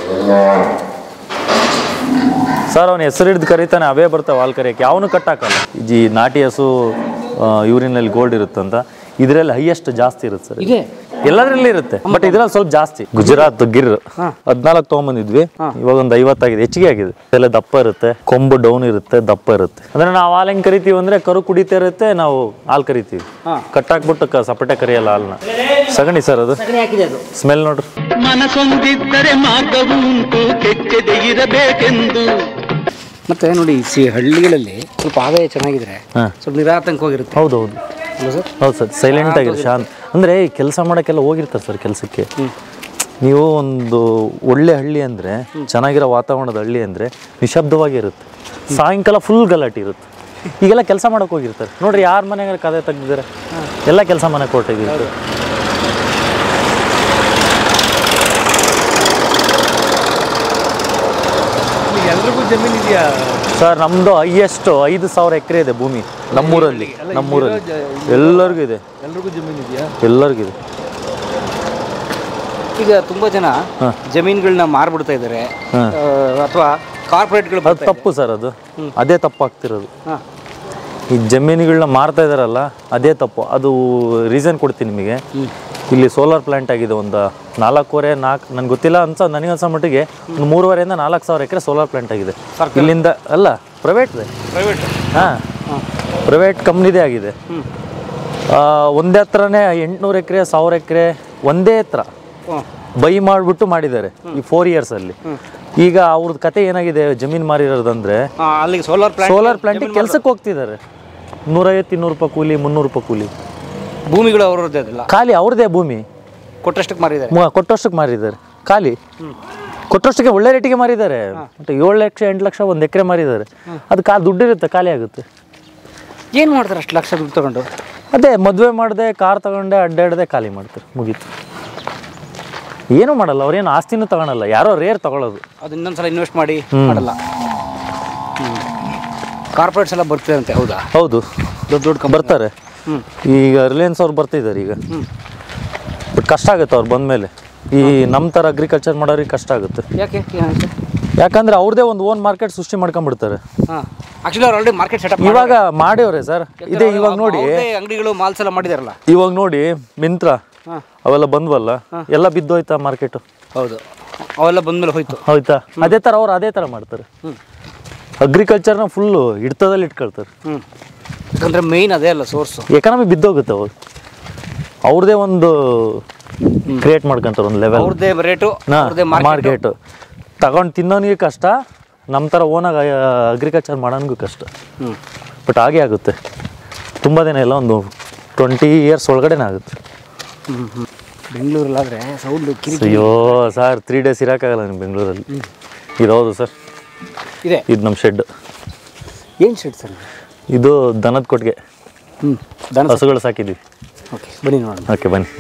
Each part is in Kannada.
ಸರ್ ಅವನ ಹೆಸರು ಹಿಡಿದು ಕರೀತಾನೆ ಅವೇ ಬರ್ತಾವೆ ಹಾಲು ಕರಿಯಕ್ಕೆ ಯಾವನು ಕಟ್ಟಾಕಲ್ಲ ಈ ನಾಟಿ ಹಸು ಯೂರಿನಲ್ಲಿ ಗೋಲ್ಡ್ ಇರುತ್ತಂತ ಇದರಲ್ಲಿ ಹೈಯೆಸ್ಟ್ ಜಾಸ್ತಿ ಇರುತ್ತೆ ಸರ್ ಇದೆ ಎಲ್ಲದರಲ್ಲಿ ಇರುತ್ತೆ ಬಟ್ ಇದ್ರಲ್ಲಿ ಸ್ವಲ್ಪ ಜಾಸ್ತಿ ಗುಜರಾತ್ ಗಿರ್ ಹದ್ನಾಲ್ಕು ತಗೊಂಬಂದಿದ್ವಿ ಇವಾಗ ಒಂದು ಐವತ್ತಾಗಿದೆ ಹೆಚ್ಚಿಗೆ ಆಗಿದೆ ಎಲ್ಲ ದಪ್ಪ ಇರುತ್ತೆ ಕೊಂಬು ಡೌನ್ ಇರುತ್ತೆ ದಪ್ಪ ಇರುತ್ತೆ ಅಂದ್ರೆ ನಾವು ಹಾಲು ಹೆಂಗ್ ಕರಿತೀವಿ ಅಂದ್ರೆ ಕರು ಕುಡಿತಾ ಇರುತ್ತೆ ನಾವು ಹಾಲು ಕರಿತೀವಿ ಕಟ್ಟಾಕ್ಬಿಟ್ಟು ಕ- ಸಪಟೆ ಕರಿಯಲ್ಲ ಹಾಲನ್ನ ಸಗಣಿ ಸರ್ ಅದು ಸಗಣಿ ಹಾಕಿದೆ ಅದು ಸ್ಮೆಲ್ ನೋಡ್ರಿ ಮನಸೊಂದಿದ್ದರೆ ಮಾರ್ಗವು ಉಂಟು ಕೆಚ್ಚದೆ ಇರಬೇಕೆಂದು ಮತ್ತೆ ನೋಡಿ ಸಿ ಹಳ್ಳಿಗಳಲ್ಲಿ ಸ್ವಲ್ಪ ಆದಾಯ ಚೆನ್ನಾಗಿದ್ರೆ ಹಾ. ಸ್ವಲ್ಪ ನಿರಾತಂಕವಾಗಿರುತ್ತೆ ಹೌದೌದು ಅಲ್ವಾ ಸರ್ ಹೌದು ಸರ್ ಸೈಲೆಂಟ್ ಆಗಿರಿ ಶಾಂತ್ ಅಂದರೆ ಕೆಲಸ ಮಾಡೋಕ್ಕೆಲ್ಲ ಹೋಗಿರ್ತಾರೆ ಸರ್ ಕೆಲಸಕ್ಕೆ ನೀವು ಒಂದು ಒಳ್ಳೆ ಹಳ್ಳಿ ಅಂದರೆ ಚೆನ್ನಾಗಿರೋ ವಾತಾವರಣದ ಹಳ್ಳಿ ಅಂದರೆ ನಿಶಬ್ದವಾಗಿರುತ್ತೆ ಸಾಯಂಕಾಲ ಫುಲ್ ಗಲಾಟೆ ಇರುತ್ತೆ ಈಗೆಲ್ಲ ಕೆಲಸ ಮಾಡೋಕೆ ಹೋಗಿರ್ತಾರೆ ನೋಡ್ರಿ ಯಾರ ಮನೆಗೆ ಕದೆ ತೆಗ್ದಿದ್ದಾರೆ ಎಲ್ಲ ಕೆಲಸ ಮನೆಗೆ ಕೊಟ್ಟಿರ್ತಾರೆ ಎಲ್ರಿಗೂ ಜಮೀನು ಇದೆಯಾ ಸರ್ ನಮ್ಮದು ಹೈಯೆಸ್ಟ್ ಐದು ಸಾವಿರ ಎಕರೆ ಇದೆ ಭೂಮಿ ನಮ್ಮೂರಲ್ಲಿ ನಮ್ಮೂರಲ್ಲಿ ಎಲ್ಲರಿಗೂ ಇದೆ ಎಲ್ರಿಗೂ ಜಮೀನು ಇದೆಯಾ ಎಲ್ಲರಿಗೂ ಇದೆ ಈಗ ತುಂಬಾ ಜನ ಜಮೀನುಗಳನ್ನ ಮಾರ್ಬಿಡ್ತಾ ಇದ್ದಾರೆ ಹಾ. ಅಥವಾ ಕಾರ್ಪೊರೇಟ್ಗಳು ಅದು ತಪ್ಪು ಸರ್ ಅದು ಅದೇ ತಪ್ಪು ಆಗ್ತಿರೋದು ಹಾಂ ಈ ಜಮೀನುಗಳನ್ನ ಮಾರ್ತಾ ಇದಾರಲ್ಲ ಅದೇ ತಪ್ಪು ಅದು ರೀಸನ್ ಕೊಡ್ತೀನಿ ನಿಮಗೆ ಇಲ್ಲಿ ಸೋಲಾರ್ ಪ್ಲಾಂಟ್ ಆಗಿದೆ ಒಂದು ನಾಲ್ಕೂವರೆ ನಾಲ್ಕು ನನಗೆ ಗೊತ್ತಿಲ್ಲ ಅನ್ಸ ನನಗೆ ಅನ್ಸೋ ಮಟ್ಟಿಗೆ ಒಂದು ಮೂರುವರೆಯಿಂದ ನಾಲ್ಕು ಸಾವಿರ ಎಕರೆ ಸೋಲಾರ್ ಪ್ಲಾಂಟ್ ಆಗಿದೆ ಇಲ್ಲಿಂದ ಅಲ್ಲ ಪ್ರೈವೇಟ್ ಪ್ರೈವೇಟ್ ಹಾಂ ಪ್ರೈವೇಟ್ ಕಂಪ್ನಿದೇ ಆಗಿದೆ ಆ, ಒಂದೇ ಹತ್ರನೇ ಎಂಟುನೂರು ಎಕರೆ ಸಾವಿರ ಎಕರೆ ಒಂದೇ ಹತ್ರ ಬೈ ಮಾಡಿಬಿಟ್ಟು ಮಾಡಿದ್ದಾರೆ ಈ ಫೋರ್ ಇಯರ್ಸಲ್ಲಿ ಈಗ ಅವ್ರದ್ದು ಕತೆ ಏನಾಗಿದೆ ಜಮೀನು ಮಾರಿರೋದಂದ್ರೆ ಅಲ್ಲಿಗೆ ಸೋಲಾರ್ ಪ್ಲಾಂಟ್ ಸೋಲಾರ್ ಪ್ಲಾಂಟಿಗೆ ಕೆಲ್ಸಕ್ಕೆ ಹೋಗ್ತಿದ್ದಾರೆ ನೂರೈವತ್ತು ಇನ್ನೂರು ರೂಪಾಯಿ ಕೂಲಿ ಮುನ್ನೂರು ರೂಪಾಯಿ ಕೂಲಿ ಭೂಮಿಗಳು ಅವರದ್ದೇ ಅದಲ್ಲ ಖಾಲಿ ಅವ್ರದ್ದೇ ಭೂಮಿ ಕೊಟ್ಟಷ್ಟಕ್ಕೆ ಮಾರಿದ್ದಾರೆ ಮು- ಕೊಟ್ಟಷ್ಟಕ್ಕೆ ಮಾರಿದ್ದಾರೆ ಖಾಲಿ ಕೊಟ್ಟಷ್ಟಕ್ಕೆ ಒಳ್ಳೆ ರೇಟಿಗೆ ಮಾರಿದ್ದಾರೆ ಮತ್ತೆ ಏಳು ಲಕ್ಷ ಎಂಟು ಲಕ್ಷ ಒಂದು ಎಕರೆ ಮಾರಿದ್ದಾರೆ ಅದು ಕಾ ದುಡ್ಡಿರುತ್ತೆ ಖಾಲಿ ಆಗುತ್ತೆ ಏನು ಮಾಡ್ತಾರೆ ಅಷ್ಟು ಲಕ್ಷ ದುಡ್ಡು ತಗೊಂಡು ಅದೇ ಮದುವೆ ಮಾಡಿದೆ ಕಾರ್ ತಗೊಂಡೆ ಅಡ್ಡಾಡದೆ ಖಾಲಿ ಮಾಡ್ತಾರೆ ಮುಗೀತು ಏನೂ ಮಾಡಲ್ಲ ಅವ್ರೇನು ಆಸ್ತಿನೂ ತಗೊಳಲ್ಲ ಯಾರೋ ರೇರ್ ತಗೊಳ್ಳೋದು ಅದು ಇನ್ನೊಂದ್ಸಲ ಇನ್ವೆಸ್ಟ್ ಮಾಡಿ ಮಾಡಲ್ಲ ಕಾರ್ಪೊರೇಟ್ಸ್ ಎಲ್ಲ ಬರ್ತಿದಂತೆ ಹೌದಾ ಹೌದು ದೊಡ್ಡ ದೊಡ್ಡ ಕಂಬ ಬರ್ತಾರೆ ಹ್ಮ್. ಈಗ ರಿಲಯನ್ಸ್ ಅವ್ರು ಬರ್ತಿದ್ದಾರೆ ಈಗ ಬಟ್ ಕಷ್ಟ ಆಗುತ್ತೆ ಅವ್ರು ಬಂದಮೇಲೆ ಈ ನಮ್ಮ ಥರ ಅಗ್ರಿಕಲ್ಚರ್ ಮಾಡೋರಿಗೆ ಕಷ್ಟ ಆಗುತ್ತೆ ಯಾಕೆ ಏನಾಯ್ತು ಯಾಕಂದ್ರೆ ಅವ್ರದೇ ಒಂದು ಓನ್ ಮಾರ್ಕೆಟ್ ಸೃಷ್ಟಿ ಮಾಡ್ಕೊಂಡ್ಬಿಡ್ತಾರೆ ಹಾಂ ಆಕ್ಚುಲಿ ಅವ್ರು ಆಲ್ರೆಡಿ ಮಾರ್ಕೆಟ್ ಸೆಟಪ್ ಇವಾಗ ಮಾಡ್ಯವ್ರೆ ಸರ್ ಇದೆ ಇವಾಗ ನೋಡಿ ಅಂಗಡಿಗಳು ಮಾಲ್ಸ್ ಎಲ್ಲ ಮಾಡಿದಾರಲ್ಲ ಇವಾಗ ನೋಡಿ ಮಿಂತ್ರ ಅವೆಲ್ಲ ಬಂದ್ವಲ್ಲ ಎಲ್ಲ ಬಿದ್ದೋಯ್ತಾ ಮಾರ್ಕೆಟು ಹೌದು ಅವೆಲ್ಲ ಬಂದ್ಮೇಲೆ ಹೋಯ್ತು ಹೋಯ್ತಾ ಅದೇ ಥರ ಅವ್ರು ಅದೇ ಥರ ಮಾಡ್ತಾರೆ ಅಗ್ರಿಕಲ್ಚರ್ನ ಫುಲ್ಲು ಹಿಡ್ತದಲ್ಲಿ ಇಟ್ಕೊಳ್ತಾರೆ ಹ್ಞೂ ಯಾಕಂದ್ರೆ ಮೇಯ್ನ್ ಅದೇ ಅಲ್ಲ ಸೋರ್ಸು ಎಕನಾಮಿ ಬಿದ್ದೋಗುತ್ತೆ ಅವಾಗ ಅವ್ರದೇ ಒಂದು ಕ್ರಿಯೇಟ್ ಮಾಡ್ಕೊಂತಾರೆ ಒಂದು ಲೆವೆಲ್ ಅವ್ರದ್ದೇ ರೇಟು ಅವ್ರದ್ದೇ ಮಾರ್ಕೆಟ್ ಮಾರ್ಕೆಟ್ ತಗೊಂಡು ತಿನ್ನೋನಿಗೆ ಕಷ್ಟ ನಮ್ಮ ಥರ ಓನಾಗಿ ಅಗ್ರಿಕಲ್ಚರ್ ಮಾಡೋನಿಗೂ ಕಷ್ಟ ಹ್ಞೂ ಬಟ್ ಹಾಗೆ ಆಗುತ್ತೆ ತುಂಬ ದಿನ ಇಲ್ಲ ಒಂದು ಟ್ವೆಂಟಿ ಇಯರ್ಸ್ ಒಳಗಡೆನೇ ಆಗುತ್ತೆ ಹ್ಞೂ ಹ್ಞೂ ಬೆಂಗಳೂರಲ್ಲಾದರೆ ಸೌಂಡು ಕಿರಿ ಅಯ್ಯೋ ಸರ್ ತ್ರೀ ಡೇಸ್ ಇರೋಕ್ಕಾಗಲ್ಲ ನಿಮ್ಮ ಬೆಂಗಳೂರಲ್ಲಿ ಇದು ಹೌದು ಸರ್ ಇದೆ ಇದು ನಮ್ಮ ಶೆಡ್ ಏನು ಶೆಡ್ ಸರ್ ಇದು ದನದ ಕೊಟ್ಟಿಗೆ ಹ್ಞೂ ದನ ಹಸುಗಳು ಸಾಕಿದ್ದೀವಿ ಓಕೆ ಬನ್ನಿ ನೋಡೋಣ ಓಕೆ ಬನ್ನಿ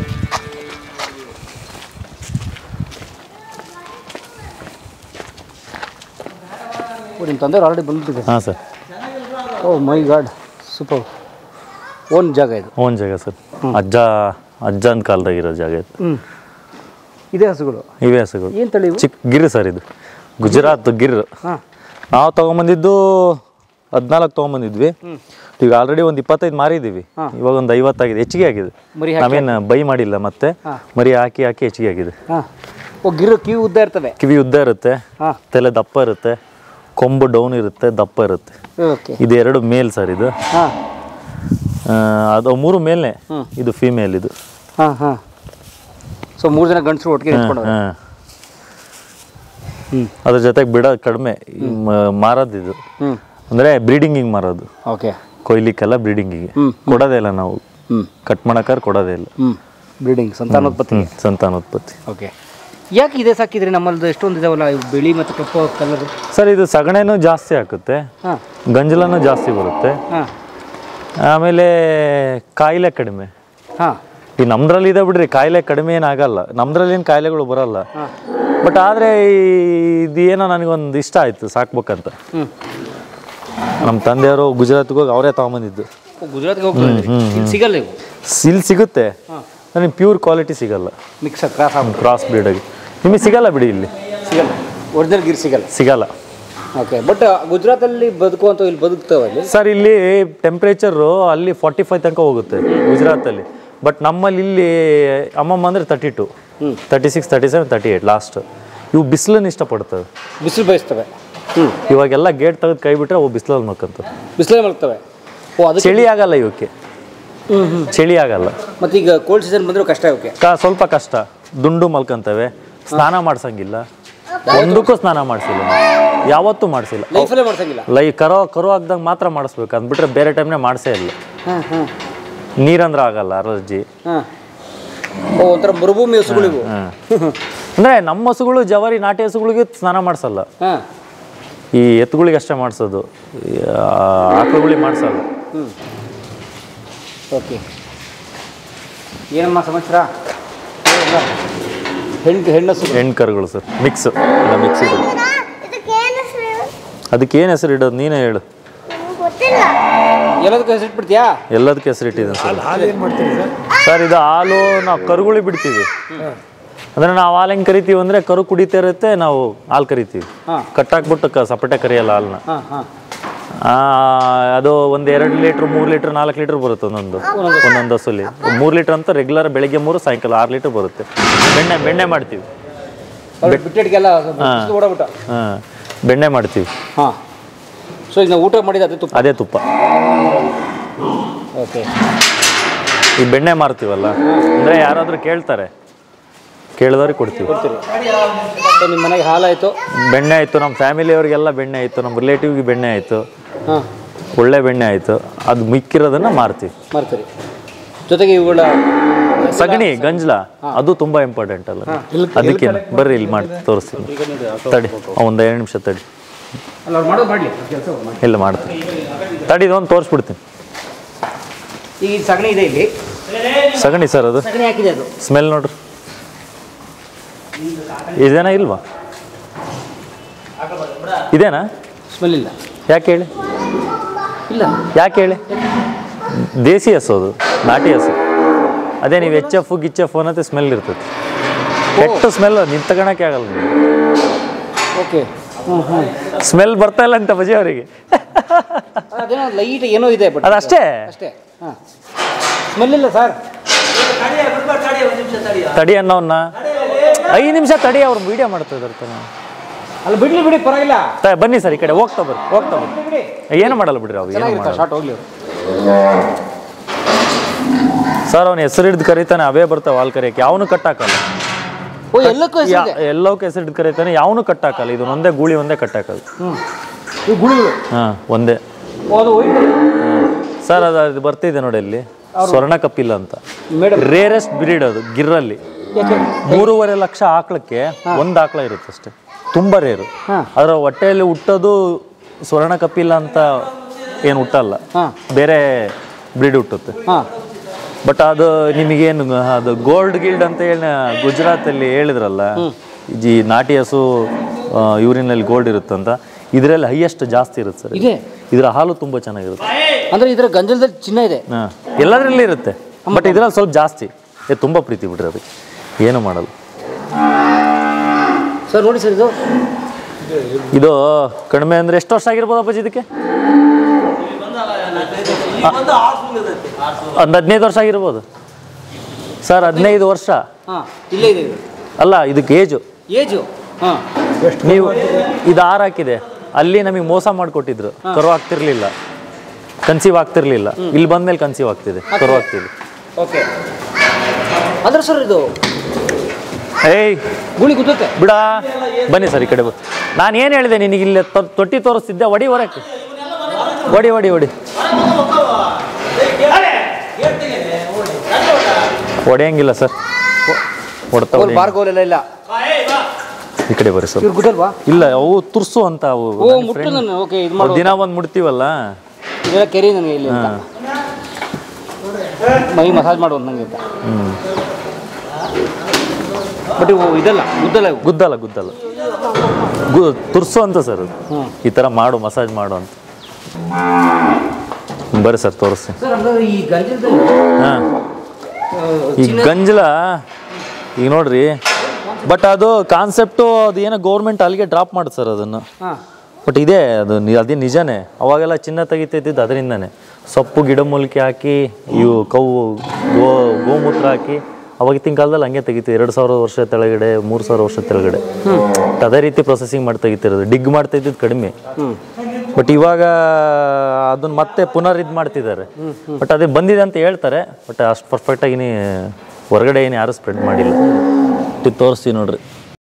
ಓ ನಿಮ್ಮ ತಂದೆಯವ್ರು ಆಲ್ರೆಡಿ ಬಂದ್ಬಿಟ್ಟಿದೆ ಹಾಂ sir oh my god super own ಜಾಗ ಇದು ಓನ್ ಜಾಗ ಸರ್ ಅಜ್ಜ ಅಜ್ಜನ ಕಾಲದಾಗಿರೋ ಜಾಗ ಇದು ಹ್ಞೂ ಇದೇ ಹಸುಗಳು ಇವೇ ಹಸುಗಳು ಏನು ತಳಿ ಇವು ಚಿಕ್ಕ ಗಿರ್ ಸರ್ ಇದು ಗುಜರಾತ್ ಗಿರ್ ಹಾಂ ನಾವು ತೊಗೊಂಬಂದಿದ್ದು ಹದಿನಾಲ್ಕು ತೊಗೊಂಬಂದಿದ್ವಿ ಈಗ ಆಲ್ರೆಡಿ ಒಂದು ಇಪ್ಪತ್ತೈದು ಮಾರಿದ್ದೀವಿ ಇವಾಗ ಒಂದು ಐವತ್ತಾಗಿದೆ ಹೆಚ್ಚಿಗೆ ಆಗಿದೆ ಮರಿ ನಾವೇನು ಬೈ ಮಾಡಿಲ್ಲ ಮತ್ತೆ ಮರಿ ಹಾಕಿ ಹಾಕಿ ಹೆಚ್ಚಿಗೆ ಆಗಿದೆ ಹಾಂ ಓ ಗಿರು ಕಿವಿ ಉದ್ದ ಇರ್ತವೆ ಕಿವಿ ಉದ್ದ ಇರುತ್ತೆ ಹಾಂ ತಲೆ ದಪ್ಪ ಇರುತ್ತೆ ಕೊಂಬು ಡೌನ್ ಇರುತ್ತೆ ದಪ್ಪ ಇರುತ್ತೆ ಓಕೆ ಇದು ಎರಡು ಮೇಲ್ ಸರ್ ಇದು ಹಾಂ ಆ, ಅದು ಮೂರು ಮೇಲ್ನೆ ಇದು ಫೀಮೇಲ್ ಇದು ಹಾಂ ಹಾಂ ಸೊ ಮೂರು ಜನ ಗಂಡಸರು ಒಟ್ಟಿಗೆ ನಿಂತ್ಕೊಂಡವ್ರೆ ಹಾಂ ಹ್ಞೂ ಅದ್ರ ಜೊತೆಗೆ ಬಿಡೋದು ಕಡಿಮೆ ಈ ಮ- ಮಾರೋದು ಇದು ಹ್ಞೂ ಅಂದರೆ ಬ್ರೀಡಿಂಗಿಗೆ ಮಾರೋದು ಓಕೆ ಕೊಯ್ಲಿಕ್ಕೆಲ್ಲ ಬ್ರೀಡಿಂಗಿಗೆ ಹ್ಮ್. ಕೊಡೋದೇ ಇಲ್ಲ ನಾವು ಹ್ಞೂ ಕಟ್ ಮಾಡೋಕ್ಕಾದ್ರೆ ಕೊಡೋದೇ ಇಲ್ಲ ಹ್ಞೂ ಬ್ರೀಡಿಂಗ್ ಸಂತಾನೋತ್ಪತ್ತಿ ಹ್ಮ್, ಸಂತಾನೋತ್ಪತ್ತಿ ಓಕೆ ಯಾಕೆ ಇದೇ ಸಾಕಿದ್ರಿ ನಮ್ಮಲ್ಲಿ ಎಷ್ಟೊಂದು ಇದಾವಲ್ಲ ಇವು ಬಿಳಿ ಮತ್ತು ಕಪ್ಪು ಕಲರ್ ಸರ್ ಇದು ಸಗಣಿನೂ ಜಾಸ್ತಿ ಹಾಕುತ್ತೆ ಹಾಂ ಗಂಜಲನೂ ಜಾಸ್ತಿ ಬರುತ್ತೆ ಹಾಂ ಆಮೇಲೆ ಕಾಯಿಲೆ ಕಡಿಮೆ ಹಾಂ ಈ ನಮ್ದ್ರಲ್ಲಿ ಇದೆ ಬಿಡ್ರಿ ಕಾಯಿಲೆ ಕಡಿಮೆ ಏನಾಗಲ್ಲ ನಮ್ದ್ರಲ್ಲಿ ಏನು ಕಾಯಿಲೆಗಳು ಬರಲ್ಲ ಬಟ್ ಆದರೆ ಇದು ಏನೋ ನನಗೊಂದು ಇಷ್ಟ ಆಯಿತು ಸಾಕ್ಬೇಕಂತ ಹ್ಞೂ ನಮ್ಮ ತಂದೆಯವರು ಗುಜರಾತ್ಗೆ ಹೋಗಿ ಅವರೇ ತೊಗೊಂಬಂದಿದ್ದು ಗುಜರಾತ್ಗೆ ಹೋಗ್ತಾರೆ ಇಲ್ಲಿ ಸಿಗಲ್ಲ ಇವು ಇಲ್ಲಿ ಸಿಗುತ್ತೆ ನನಗೆ ಪ್ಯೂರ್ ಕ್ವಾಲಿಟಿ ಸಿಗಲ್ಲ ಮಿಕ್ಸ್ ಕ್ರಾಸ್ ಆಗ್ಬಿಟ್ಟು ಕ್ರಾಸ್ ಬ್ರೀಡಾಗಿ ನಿಮಗೆ ಸಿಗಲ್ಲ ಬಿಡಿ ಇಲ್ಲಿ ಸಿಗಲ್ಲ ಒರಿಜಿನಲ್ ಗಿರ್ ಸಿಗಲ್ಲ ಸಿಗಲ್ಲ ಓಕೆ ಬಟ್ ಗುಜರಾತಲ್ಲಿ ಬದುಕುವಂತ ಇಲ್ಲಿ ಬದುಕ್ತಾವೆ ಅಲ್ಲಿ ಸರ್ ಇಲ್ಲಿ ಟೆಂಪ್ರೇಚರು ಅಲ್ಲಿ ಫಾರ್ಟಿ ಫೈವ್ ತನಕ ಹೋಗುತ್ತೆ ಗುಜರಾತಲ್ಲಿ ಬಟ್ ನಮ್ಮಲ್ಲಿ ಇಲ್ಲಿ ಅಮ್ಮಮ್ಮ ಅಂದರೆ thirty two thirty six thirty seven thirty eight last ಇವು ಬಿಸಿಲನ್ನು ಇಷ್ಟಪಡ್ತವೆ ಬಿಸಿಲು ಬಯಸ್ತವೆ ಹ್ಞೂ ಇವಾಗೆಲ್ಲ ಗೇಟ್ ತೆಗೆದು ಕೈ ಬಿಟ್ರೆ ಅವು ಬಿಸಿಲಲ್ಲಿ ಮಕ್ಕಂತವೆ ಬಿಸಿಲೇ ಮಲ್ಗ್ತವೆ ಓ ಅದಕ್ಕೆ ಚಳಿ ಆಗಲ್ಲ ಇವಕ್ಕೆ ಹ್ಞೂ ಹ್ಞೂ ಚಳಿ ಆಗಲ್ಲ ಮತ್ತು ಈಗ ಕೋಲ್ಡ್ ಸೀಸನ್ ಬಂದರೂ ಕಷ್ಟ ಅವಕ್ಕೆ ಕ ಸ್ವಲ್ಪ ಕಷ್ಟ ದುಂಡು ಮಲ್ಕಂತವೆ ಸ್ನಾನ ಮಾಡ್ಸಂಗಿಲ್ಲ ಒಂದಕ್ಕೂ ಸ್ನಾನ ಮಾಡಿಸಿಲ್ಲ ಯಾವತ್ತೂ ಮಾಡಿಸಿಲ್ಲ ಲೈಫಲ್ಲೇ ಮಾಡ್ಸಂಗಿಲ್ಲ ಲೈ ಕರೋ ಕರು ಆಗ್ದಂಗೆ ಮಾತ್ರ ಮಾಡಿಸ್ಬೇಕು ಅಂದ್ಬಿಟ್ರೆ ಬೇರೆ ಟೈಮ್ನೇ ಮಾಡಿಸೇ ಇಲ್ಲ ಹಾಂ ಹಾಂ ನೀರಂದ್ರೆ ಆಗಲ್ಲ ಅಲರ್ಜಿ ಹಾಂ ಓ ಒಂಥರ ಮರುಭೂಮಿ ಹಸುಗಳಿವು ಅಂದರೆ ನಮ್ಮ ಹಸುಗಳು ಜವಾರಿ ನಾಟಿ ಹಸುಗಳಿಗೆ ಸ್ನಾನ ಮಾಡಿಸಲ್ಲ ಹಾಂ ಈ ಎತ್ತುಗಳಿಗೆ ಅಷ್ಟೇ ಮಾಡಿಸೋದು ಆಕಳುಗಳಿಗೆ ಮಾಡಿಸಲ್ಲ ಹ್ಞೂ ಓಕೆ ಏನಮ್ಮ ಸಮಾಚಾರ ಹೆಣ್ಣು ಹೆಣ್ಣಸು ಹೆಣ್ಣು ಕರುಗಳು ಸರ್ ಮಿಕ್ಸ್ ಎಲ್ಲ ಮಿಕ್ಸ್ ಇದೆ ಇದಕ್ಕೆ ಏನು ಹೆಸರು ಅದಕ್ಕೆ ಏನು ಹೆಸರು ಇಡೋದು ನೀನೇ ಹೇಳು ನಂಗೆ ಗೊತ್ತಿಲ್ಲ ಎಲ್ಲದಕ್ಕೂ ಹೆಸರಿಟ್ಬಿಡ್ತೀಯಾ ಎಲ್ಲದಕ್ಕೆ ಹೆಸರಿಟ್ಟಿದ್ದೀನಿ ಸರ್ ಸರ್ ಇದು ಹಾಲು ನಾವು ಕರುಗಳಿಗೆ ಬಿಡ್ತೀವಿ ಅಂದ್ರೆ ನಾವು ಹಾಲು ಹೆಂಗೆ ಕರಿತೀವಿ ಅಂದರೆ ಕರು ಕುಡಿತಾ ಇರುತ್ತೆ ನಾವು ಹಾಲು ಕರಿತೀವಿ ಹಾಂ. ಕಟ್ಟಾಕ್ಬಿಟ್ಟು ಕ ಸಪಟೆ ಕರಿಯಲ್ಲ ಹಾಲನ್ನ ಹಾಂ ಹಾಂ ಆ, ಅದು ಒಂದು ಎರಡು ಲೀಟ್ರ್ ಮೂರು ಲೀಟ್ರ್ ನಾಲ್ಕು ಲೀಟ್ರ್ ಬರುತ್ತೆ ಒಂದೊಂದು ಒಂದೊಂದು ಹಸುಲಿ ಮೂರು ಲೀಟ್ರ್ ಅಂತ ರೆಗ್ಯುಲರ್ ಬೆಳಿಗ್ಗೆ ಮೂರು ಸಾಯಂಕಾಲ ಆರು ಲೀಟ್ರ್ ಬರುತ್ತೆ ಬೆಣ್ಣೆ ಬೆಣ್ಣೆ ಮಾಡ್ತೀವಿ ಅವ್ರು ಬಿಟ್ಟಿಟ್ಗೆಲ್ಲ ಬಿಸಿಲು ಓಡಬಿಟ್ಟ ಹಾಂ ಬೆಣ್ಣೆ ಮಾಡ್ತೀವಿ ಹಾಂ ಸೊ ಈಗ ನಾವು ಊಟ ಮಾಡಿದ ಅದೇ ತುಪ್ಪ ಅದೇ ತುಪ್ಪ ಓಕೆ ಈ ಬೆಣ್ಣೆ ಮಾರ್ತೀವಲ್ಲ ಅಂದರೆ ಯಾರಾದರೂ ಕೇಳ್ತಾರೆ ಕೇಳಿದವ್ರಿಗೆ ಕೊಡ್ತೀವಿ ಕೊಡ್ತೀರಿ ಸೊ ನಿಮ್ಮ ಮನೆಗೆ ಹಾಲಾಯಿತು ಬೆಣ್ಣೆ ಆಯಿತು ನಮ್ಮ ಫ್ಯಾಮಿಲಿಯವ್ರಿಗೆಲ್ಲ ಬೆಣ್ಣೆ ಆಯಿತು ನಮ್ಮ ರಿಲೇಟಿವ್ಗೆ ಬೆಣ್ಣೆ ಆಯಿತು ಹಾಂ ಒಳ್ಳೆ ಬೆಣ್ಣೆ ಆಯಿತು ಅದು ಮಿಕ್ಕಿರೋದನ್ನು ಮಾರ್ತೀವಿ ಮಾಡ್ತೀರಿ ಜೊತೆಗೆ ಇವುಗಳ ಸಗಣಿ ಗಂಜಲ ಅದು ತುಂಬಾ ಇಂಪಾರ್ಟೆಂಟ್ ಅಲ್ಲ ಅದಕ್ಕೆ ಬರ್ರಿ ಇಲ್ಲಿ ಮಾಡಿ ತೋರಿಸ್ತೀನಿ ತಡಿ ಒಂದು ಎರಡು ನಿಮಿಷ ತಡಿ ಅಲ್ಲ ಅವ್ರು ಮಾಡೋದು ಮಾಡಲಿ ಕೆಲಸ ಮಾಡಿ ಇಲ್ಲ ಮಾಡ್ತೀನಿ ತಡಿ ಇದೊಂದು ತೋರಿಸ್ಬಿಡ್ತೀನಿ ಈಗ ಈ ಸಗಣಿ ಇದೆ ಇಲ್ಲಿ ಸಗಣಿ ಸರ್ ಅದು ಸಗಣಿ ಹಾಕಿದೆ ಅದು ಸ್ಮೆಲ್ ನೋಡ್ರಿ ಇದೇನಾ ಇಲ್ವಾ ಇದೇನಾ ಸ್ಮೆಲ್ ಇಲ್ಲ ಯಾಕೆ ಹೇಳಿ ಇಲ್ಲ ಯಾಕೆ ಹೇಳಿ ದೇಸಿ ಹಸು ಅದು ನಾಟಿ ಹಸು ಅದೇ ನೀವು ಎಚ್ ಎಫ್ ಗಿಚ್ ಎಫ್ ಅನ್ನತ್ತೆ ಸ್ಮೆಲ್ ಇರ್ತದೆ ಕೆಟ್ಟ ಸ್ಮೆಲ್ ನಿಂತ್ಕೊಳಕ್ಕೆ ಆಗಲ್ಲ ನೀವು ಓಕೆ ಹ್ಞೂ ಹ್ಞೂ ಸ್ಮೆಲ್ ಬರ್ತಾ ಇಲ್ಲ ಅಂತ ಬಜಿ ಅವರಿಗೆ ಅದೇನೋ ಲೈಟ್ ಏನೋ ಇದೆ ಬಟ್ ಅದಷ್ಟೇ ಅಷ್ಟೇ ಹಾಂ ಸ್ಮೆಲ್ ಇಲ್ಲ ಸರ್ ತಡಿ ಅನ್ನೋನ್ನ ಐದು ನಿಮಿಷ ತಡಿ ಅವ್ರು ವಿಡಿಯೋ ಮಾಡ್ತಾ ಇದ್ದಾರೆ ತಾನೆ. ಅಲ್ಲ ಬಿಡ್ಲಿ ಬಿಡಿ ಪರವಾಗಿಲ್ಲ ತ- ಬನ್ನಿ ಸರ್ ಈ ಕಡೆ ಹೋಗ್ತಾ ಬರ್ರಿ ಹೋಗ್ತಾ ಬರ್ರಿ ಬಿಡಿ ಏನು ಮಾಡಲ್ಲ ಬಿಡ್ರಿ ಅವು ಏನು ಚೆನ್ನಾಗಿರ್ತಾರೆ ಮಾಡಲ್ಲ ಶಾರ್ಟ್ ಹೋಗ್ಲಿ ಅವ್ರು. ಸರ್ ಅವ್ನ ಹೆಸರು ಹಿಡ್ದು ಕರೀತಾನೆ ಅವೇ ಬರ್ತಾವೆ ಹಾಲು ಕರಿಯಕ್ಕೆ ಯಾವನು ಕಟ್ಟಾಕಲ್ಲ ಓ ಎಲ್ಲಕ್ಕೂ ಹೆಸರಿದೆ ಎಲ್ಲೋಕೆ ಹೆಸರು ಹಿಡ್ದು ಕರೀತಾನೆ ಯಾವನು ಕಟ್ಟಾಕಲ್ಲ ಇದು ಒಂದೇ ಗೂಳಿ ಒಂದೇ ಕಟ್ಟಾಕಲ್ಲ ಹ್ಞೂ ಈ ಗುಳಿಗಳು ಹಾಂ ಒಂದೇ ಓ, ಅದು ಹೋಯ್ತು ಸರ್ ಅದು ಅದು ಬರ್ತಿದೆ ನೋಡಿ ಇಲ್ಲಿ ಸ್ವರ್ಣ ಕಪಿಲ್ಲ ಅಂತ ಮೇಡಮ್ ರೇರೆಸ್ಟ್ ಬ್ರೀಡ್ ಅದು ಗಿರ್ರಲ್ಲಿ ಯಾಕೆ ಮೂರುವರೆ ಲಕ್ಷ ಆಕಳಕ್ಕೆ ಒಂದು ಆಕಳ ಇರುತ್ತೆ ಅಷ್ಟೇ ತುಂಬ ರೇರು ಹಾ. ಅದರ ಹೊಟ್ಟೆಯಲ್ಲಿ ಹುಟ್ಟೋದು ಸ್ವರ್ಣ ಕಪಿಲ್ಲ ಅಂತ ಏನು ಹುಟ್ಟಲ್ಲ ಹಾಂ ಬೇರೆ ಬ್ರೀಡ್ ಹುಟ್ಟುತ್ತೆ ಹಾಂ ಬಟ್ ಅದು ನಿಮಗೇನು ಅದು ಗೋಲ್ಡ್ ಗಿಲ್ಡ್ ಅಂತ ಹೇಳಿ ಗುಜರಾತಲ್ಲಿ ಹೇಳಿದ್ರಲ್ಲ ಈ ನಾಟಿ ಹಸು ಆ, ಯೂರಿನಲ್ಲಿ ಗೋಲ್ಡ್ ಇರುತ್ತಂತ ಇದರಲ್ಲಿ ಹೈಯೆಸ್ಟ್ ಜಾಸ್ತಿ ಇರುತ್ತೆ ಸರ್ ಇದೆ ಇದರ ಹಾಲು ತುಂಬ ಚೆನ್ನಾಗಿರುತ್ತೆ ಅಂದ್ರೆ ಇದರ ಗಂಜಲದಲ್ಲಿ ಚಿನ್ನ ಇದೆ ಹಾಂ ಎಲ್ಲದರಲ್ಲಿ ಇರುತ್ತೆ ಬಟ್ ಇದರಲ್ಲಿ ಸ್ವಲ್ಪ ಜಾಸ್ತಿ ಏ ತುಂಬ ಪ್ರೀತಿ ಬಿಡ್ರಿ ಅದಕ್ಕೆ ಏನು ಮಾಡಲ್ಲ ಸರ್ ನೋಡಿ ಸರ್ ಇದು ಇದು ಕಡಿಮೆ ಅಂದರೆ ಎಷ್ಟು ವರ್ಷ ಆಗಿರ್ಬೋದಪ್ಪ ಇದಕ್ಕೆ ಒಂದು ಹದಿನೈದು ವರ್ಷ ಆಗಿರ್ಬೋದು ಸರ್ ಹದಿನೈದು ವರ್ಷ ಹಾಂ ಇಲ್ಲೇ ಇದೆ ಇದು ಅಲ್ಲ ಇದಕ್ಕೆ ಏಜು ಏಜು ಹಾಂ ನೀವು ಇದು ಆರು ಹಾಕಿದೆ ಅಲ್ಲಿ ನಮಗೆ ಮೋಸ ಮಾಡಿಕೊಟ್ಟಿದ್ರು ಕರು ಆಗ್ತಿರ್ಲಿಲ್ಲ ಕನ್ಸೀವ್ ಆಗ್ತಿರ್ಲಿಲ್ಲ ಇಲ್ಲಿ ಬಂದ್ಮೇಲೆ ಕನ್ಸೀವ್ ಆಗ್ತಿದೆ ಕರು ಆಗ್ತಿದೆ ಓಕೆ ಅಂದ್ರೆ ಸರ್ ಇದು ಏಯ್ ಗುಳಿ ಗುದ್ದುತ್ತೆ ಬಿಡ ಬನ್ನಿ ಸರ್ ಈ ಕಡೆ ನಾನು ಏನು ಹೇಳಿದೆ ನಿನಗೆ ಇಲ್ಲಿ ತೊ- ತೊಟ್ಟಿ ತೋರಿಸ್ತಿದ್ದೆ ಒಡಿ ಹೊರಕ್ಕೆ ಒಡಿ ಒಡಿ ಒಡಿ ಹೊಡೆಯಂಗಿಲ್ಲ ಸರ್ ಹೊಡ್ತಾ ಅವ್ರು ಹೊಡೆಯಂಗಿಲ್ಲ. ಬಾರ್ಗೋಲೆಲ್ಲ ಇಲ್ಲ ಈ ಕಡೆ ಬರ್ರಿ ಸರ್ ಇವ್ರು ಗುದ್ದಲ್ವಾ ಇಲ್ಲ ಅವು ತುರ್ಸು ಅಂತ ಅವು ಓ ಮುಟ್ಟು ನಾನು ಓಕೆ ಇದು ಮಾಡು ದಿನ ಒಂದು ಮುಡ್ತೀವಲ್ಲ ಇದೆಲ್ಲ ಕೆರಿ ನನಗೆ ಇಲ್ಲಿ ಅಂತ ಮೈ ಮಸಾಜ್ ಮಾಡು ನಂಗೆ ಅಂತ ಹ್ಮ್. ಬಟ್ ಇವು ಇದಲ್ಲ ಗುದ್ದಲ್ಲ ಇವು ಗುದ್ದಲ್ಲ ಗುದ್ದಲ್ಲ ಗು ತುರ್ಸು ಅಂತ ಸರ್ ಅದು ಹ್ಮ್. ಈ ಥರ ಮಾಡು ಮಸಾಜ್ ಮಾಡು ಅಂತ ಬರ್ರಿ ಸರ್ ತೋರಿಸ್ತೀನಿ ಸರ್ ಅಂದ್ರೆ ಈ ಗಂಜಲದಲ್ಲಿ ಹಾಂ ಈ ಗಂಜಲ ಈಗ ನೋಡ್ರಿ ಬಟ್ ಅದು ಕಾನ್ಸೆಪ್ಟು ಅದು ಏನೋ ಗೌರ್ಮೆಂಟ್ ಅಲ್ಲಿಗೆ ಡ್ರಾಪ್ ಮಾಡಿ ಸರ್ ಅದನ್ನು ಹಾಂ ಬಟ್ ಇದೆ ಅದು ನಿ- ಅದೇ ನಿಜನೇ ಅವಾಗೆಲ್ಲ ಚಿನ್ನ ತೆಗಿತಿದ್ದಿದ್ದು ಅದರಿಂದನೇ ಸೊಪ್ಪು ಗಿಡಮೂಲಿಕೆ ಹಾಕಿ ಇವು ಕವು ಗೋ ಗೋಮೂತ್ರ ಹಾಕಿ ಅವಾಗಿತ್ತಿನ ಕಾಲದಲ್ಲಿ ಹಂಗೆ ತೆಗಿತೀವಿ ಎರಡು ಸಾವಿರ ವರ್ಷ ಕೆಳಗಡೆ ಮೂರು ಸಾವಿರ ವರ್ಷ ಕೆಳಗಡೆ ಬಟ್ ಅದೇ ರೀತಿ ಪ್ರೊಸೆಸಿಂಗ್ ಮಾಡಿ ತೆಗಿತಿರೋದು ಡಿಗ್ ಮಾಡ್ತಾ ಇದ್ದಿದ್ದು ಕಡಿಮೆ ಬಟ್ ಇವಾಗ ಅದನ್ನ ಮತ್ತೆ ಪುನರ್ ಇದು ಮಾಡ್ತಿದ್ದಾರೆ ಬಟ್ ಅದೇ ಬಂದಿದೆ ಅಂತ ಹೇಳ್ತಾರೆ ಬಟ್ ಅಷ್ಟು ಪರ್ಫೆಕ್ಟಾಗಿ ಹೊರಗಡೆ ಏನು ಯಾರು ಸ್ಪ್ರೆಡ್ ಮಾಡಿಲ್ಲ ಇದು ತೋರಿಸ್ತೀವಿ ನೋಡ್ರಿ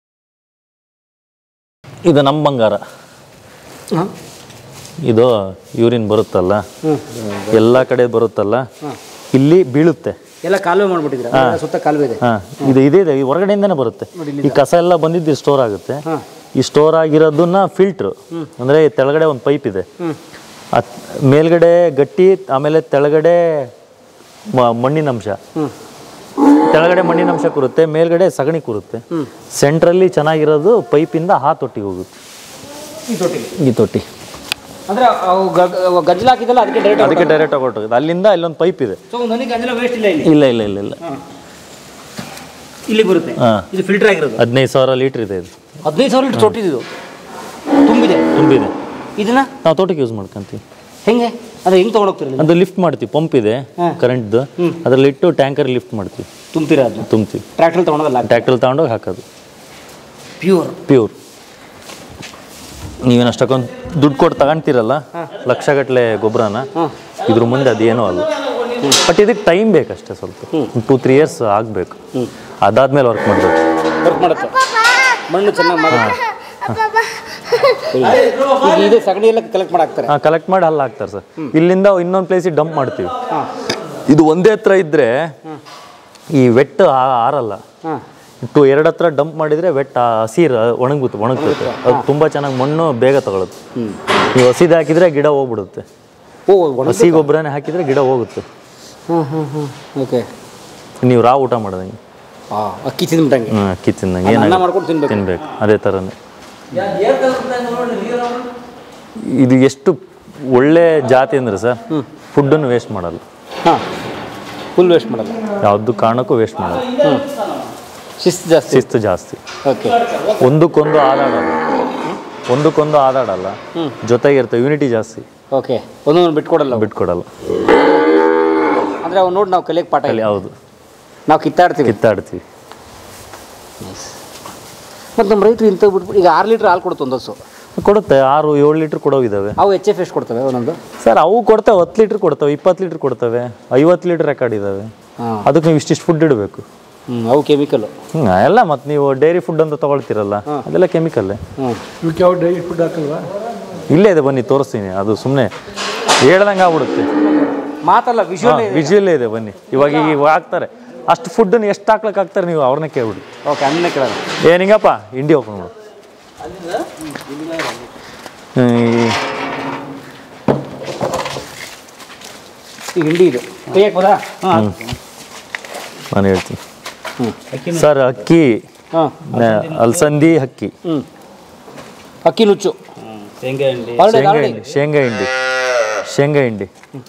ಇದು ನಮ್ಮ ಬಂಗಾರ ಹಾಂ ಇದು ಯೂರಿನ್ ಬರುತ್ತಲ್ಲ ಎಲ್ಲ ಕಡೆ ಬರುತ್ತಲ್ಲ ಇಲ್ಲಿ ಬೀಳುತ್ತೆ ಎಲ್ಲ ಕಾಲುವೆ ಮಾಡ್ಬಿಟ್ಟಿದ್ರ ಸುತ್ತ ಕಾಲುವೆ ಇದೆ ಹಾ ಇದು ಇದೆ ಇದೆ ಈ ಹೊರಗಡೆಯಿಂದನೇ ಬರುತ್ತೆ ಈ ಕಸ ಎಲ್ಲ ಬಂದಿದ್ದು ಸ್ಟೋರ್ ಆಗುತ್ತೆ ಈ ಸ್ಟೋರ್ ಆಗಿರೋದನ್ನ ಫಿಲ್ಟ್ರು ಅಂದ್ರೆ ಈ ತೆಳಗಡೆ ಒಂದು ಪೈಪ್ ಇದೆ ಅದ್ ಮೇಲ್ಗಡೆ ಗಟ್ಟಿ ಆಮೇಲೆ ತೆಳಗಡೆ ಮ- ಮಣ್ಣಿನ ಅಂಶ ತೆಳಗಡೆ ಮಣ್ಣಿನ ಅಂಶ ಕೂರುತ್ತೆ ಮೇಲ್ಗಡೆ ಸಗಣಿ ಕೂರುತ್ತೆ ಸೆಂಟ್ರಲ್ಲಿ ಚೆನ್ನಾಗಿರೋದು ಪೈಪಿಂದ ಆ ತೊಟ್ಟಿಗೆ ಹೋಗುತ್ತೆ ಈ ತೊಟ್ಟಿಗೆ ಈ ತೊಟ್ಟಿ ಅಂದ್ರೆ ಅವು ಗ- ಅವು ಗಜ್ಜಲ ಹಾಕಿದಲ್ಲ ಅದಕ್ಕೆ ಡೈರೆಕ್ಟ್ ಅದಕ್ಕೆ ಡೈರೆಕ್ಟ್ ಆಗಿ ಹೊರಟೋಗುತ್ತೆ ಅಲ್ಲಿಂದ ಇಲ್ಲೊಂದು ಪೈಪ್ ಇದೆ ಸೊ ಒಂದು ಹನಿ ಗಂಜಲ ವೇಸ್ಟ್ ಇಲ್ಲ ಇಲ್ಲಿ ಇಲ್ಲ ಇಲ್ಲ ಇಲ್ಲ ಇಲ್ಲ ಇಲ್ಲಿ ಬರುತ್ತೆ ಹಾ. ಇದು ಫಿಲ್ಟರ್ ಆಗಿರೋದು ಹದಿನೈದು ಸಾವಿರ ಲೀಟ್ರ್ ಇದೆ ಇದು ಹದಿನೈದು ಸಾವಿರ ಲೀಟರ್ ತೊಟ್ಟಿದ್ದು ತುಂಬಿದೆ ತುಂಬಿದೆ ಇದನ್ನ ನಾವು ತೋಟಕ್ಕೆ ಯೂಸ್ ಮಾಡ್ಕೊಂತೀವಿ ಹೆಂಗೆ ಅಂದ್ರೆ ಹೆಂಗ್ ತಗೊಂಡೋಗ್ತೀರಿ ಅದು ಲಿಫ್ಟ್ ಮಾಡ್ತೀವಿ ಪಂಪ್ ಇದೆ ಕರೆಂಟ್ದು ಅದ್ರಲ್ಲಿ ಇಟ್ಟು ಟ್ಯಾಂಕರ್ ಲಿಫ್ಟ್ ಮಾಡ್ತೀವಿ ತುಂಬ್ತೀರಾ ಅದನ್ನ ತುಂಬ್ತೀವಿ ಟ್ರ್ಯಾಕ್ಟರ್ ತಗೊಂಡೋದಲ್ಲ ಟ್ಯಾಕ್ಟರ್ ತಗೊಂಡೋಗಿ ಹಾಕೋದು ಪ್ಯೂರ್ ಪ್ಯೂರ್ ನೀವೇನು ಅಷ್ಟಕ್ಕೊಂದು ದುಡ್ಡು ಕೊಟ್ಟು ತಗೊಂತೀರಲ್ಲ ಲಕ್ಷಗಟ್ಟಲೆ ಗೊಬ್ಬರನ ಇದ್ರ ಮುಂದೆ ಅದೇನೂ ಅಲ್ಲ ಬಟ್ ಇದಕ್ಕೆ ಟೈಮ್ ಬೇಕಷ್ಟೇ ಸ್ವಲ್ಪ ಟೂ ತ್ರೀ ಇಯರ್ಸ್ ಆಗಬೇಕು ಅದಾದ್ಮೇಲೆ ವರ್ಕ್ ಮಾಡಬೇಕು ವರ್ಕ್ ಮಾಡುತ್ತೆ ಮಣ್ಣು ಚೆನ್ನಾಗಿ ಮಾಡುತ್ತೆ ಈಗ ಇದು ಸಗಣಿ ಎಲ್ಲ ಕಲೆಕ್ಟ್ ಮಾಡಾಕ್ತಾರೆ ಹಾಂ ಕಲೆಕ್ಟ್ ಮಾಡಿ ಅಲ್ಲಿ ಹಾಕ್ತಾರೆ ಸರ್ ಇಲ್ಲಿಂದ ಇನ್ನೊಂದು ಪ್ಲೇಸಿಗೆ ಡಂಪ್ ಮಾಡ್ತೀವಿ ಇದು ಒಂದೇ ಹತ್ರ ಇದ್ದರೆ ಈ ವೆಟ್ ಆರಲ್ಲ ಹಾಂ ಟು ಎರಡು ಹತ್ರ ಡಂಪ್ ಮಾಡಿದರೆ ವೆಟ್ ಹಸಿರು ಒಣಗುತ್ತೆ ಒಣಗ್ತೈತೆ ಅದು ತುಂಬ ಚೆನ್ನಾಗಿ ಮಣ್ಣು ಬೇಗ ತಗೊಳುತ್ತೆ ನೀವು ಹಸಿದು ಹಾಕಿದರೆ ಗಿಡ ಹೋಗ್ಬಿಡುತ್ತೆ ಓ ಒಣ ಹಸಿ ಗೊಬ್ಬರನೇ ಹಾಕಿದರೆ ಗಿಡ ಹೋಗುತ್ತೆ ಹಾಂ ಹಾಂ ಹಾಂ ಓಕೆ ನೀವು ರಾ ಊಟ ಮಾಡೋದಂಗೆ ಹಾಂ ಅಕ್ಕಿ ತಿಂದ್ಬಿಟ್ಟಂಗೆ ಹ್ಞೂ ಅಕ್ಕಿ ತಿಂದಂಗೆ ಅನ್ನ ಏನಾಗ ಮಾಡ್ಕೊಂಡು ತಿನ್ಬೇಕು ತಿನ್ಬೇಕು ಅದೇ ಥರನೇ ಇದು ಎಷ್ಟು ಒಳ್ಳೆ ಜಾತಿ ಅಂದರೆ ಸರ್ ಫುಡ್ಡನ್ನು ವೇಸ್ಟ್ ಮಾಡಲ್ಲ ಹಾಂ ಫುಲ್ ವೇಸ್ಟ್ ಮಾಡಲ್ಲ ಯಾವುದು ಕಾರಣಕ್ಕೂ ವೇಸ್ಟ್ ಮಾಡಲ್ಲ ಶಿಸ್ತು ಜಾಸ್ತಿ ಶಿಸ್ತು ಜಾಸ್ತಿ ಓಕೆ ಒಂದಕ್ಕೊಂದು ಆದಾಡಲ್ಲ ಒಂದಕ್ಕೊಂದು ಆದಾಡಲ್ಲ ಜೊತೆಗೆ ಇರ್ತವೆ ಯೂನಿಟಿ ಜಾಸ್ತಿ ಓಕೆ ಒಂದೊಂದು ಬಿಟ್ಕೊಡಲ್ಲ ಬಿಟ್ಕೊಡಲ್ಲ ಅಂದರೆ ಅವ್ನು ನೋಡಿ ನಾವು ಕಲಿಯಕ್ಕೆ ಪಾಠ ಅಲ್ಲಿ ಇಲ್ಲ ಹೌದು ನಾವು ಕಿತ್ತಾಡ್ತೀವಿ ಕಿತ್ತಾಡ್ತೀವಿ ಮತ್ತು ನಮ್ಮ ರೈತರು ಇಂಥ ಬಿಟ್ಬಿಟ್ಟು ಈಗ ಆರು ಲೀಟ್ರ್ ಹಾಲು ಕೊಡುತ್ತೆ ಒಂದು ಹಸು ಕೊಡುತ್ತೆ ಆರು ಏಳು ಲೀಟ್ರ್ ಕೊಡೋವಿದ್ದಾವೆ ಅವು ಎಚ್ ಎಫ್ ಎಷ್ಟು ಕೊಡ್ತವೆ ಒಂದೊಂದು ಸರ್ ಅವು ಕೊಡ್ತವೆ ಹತ್ತು ಲೀಟ್ರ್ ಕೊಡ್ತವೆ ಇಪ್ಪತ್ತು ಲೀಟ್ರ್ ಕೊಡ್ತವೆ ಐವತ್ತು ಲೀಟ್ರ್ ರೆಕಾರ್ಡ್ ಇದ್ದಾವೆ ಹಾಂ ಅದಕ್ಕೆ ನೀವು ಇಷ್ಟಿಷ್ಟು ಫುಡ್ ಇಡಬೇಕು ಹ್ಞೂ ಅವು ಕೆಮಿಕಲು ಹ್ಞೂ ಎಲ್ಲ ಮತ್ತು ನೀವು ಡೈರಿ ಫುಡ್ ಅಂತ ತೊಗೊಳ್ತೀರಲ್ಲ ಅದೆಲ್ಲ ಕೆಮಿಕಲ್ಲೇ ಹ್ಞೂ ಇವಕ್ಕೆ ಯಾವ ಡೈರಿ ಫುಡ್ ಹಾಕಲ್ವಾ ಇಲ್ಲೇ ಇದೆ ಬನ್ನಿ ತೋರಿಸ್ತೀನಿ ಅದು ಸುಮ್ಮನೆ ಹೇಳ್ದಂಗೆ ಆಗ್ಬಿಡುತ್ತೆ ಮಾತಲ್ಲ ವಿಷುವಲ್ ವಿಜುವಲ್ಲೇ ಇದೆ ಬನ್ನಿ ಇವಾಗ ಈಗ ಇವಾಗ ಹಾಕ್ತಾರೆ ಅಷ್ಟು ಫುಡ್ಡನ್ನು ಎಷ್ಟು ಹಾಕ್ಲಿಕ್ಕೆ ಹಾಕ್ತಾರೆ ನೀವು ಅವ್ರನ್ನೇ ಕೇಳ್ಬಿಡಿ ಓಕೆ ಅನ್ನೇ ಕೇಳೋಣ ಏನಿಂಗಪ್ಪ ಇಂಡಿ ಓಪನ್ ಮಾಡು ಹ್ಮ್, ಈ ಹಿಂಡಿ ಇದು ಕೈ ಹಾಕ್ಬೋದಾ ಹಾಂ ನಾನು ಹೇಳ್ತೀನಿ ಸರ್ ಅಕ್ಕಿ ಹಾಂ ನ- ಅಲಸಂದಿ ಅಕ್ಕಿ ಹ್ಞೂ ಅಕ್ಕಿ ನುಚ್ಚು ಶೇಂಗಾ ಹಿಂಡಿ ಆಲ್ರೆಡಿ ಶೇಂಗಾ ಆಲ್ರೆಡಿ ಹಿಂಡಿ ಶೇಂಗಾ ಹಿಂಡಿ ಶೇಂಗಾ ಹಿಂಡಿ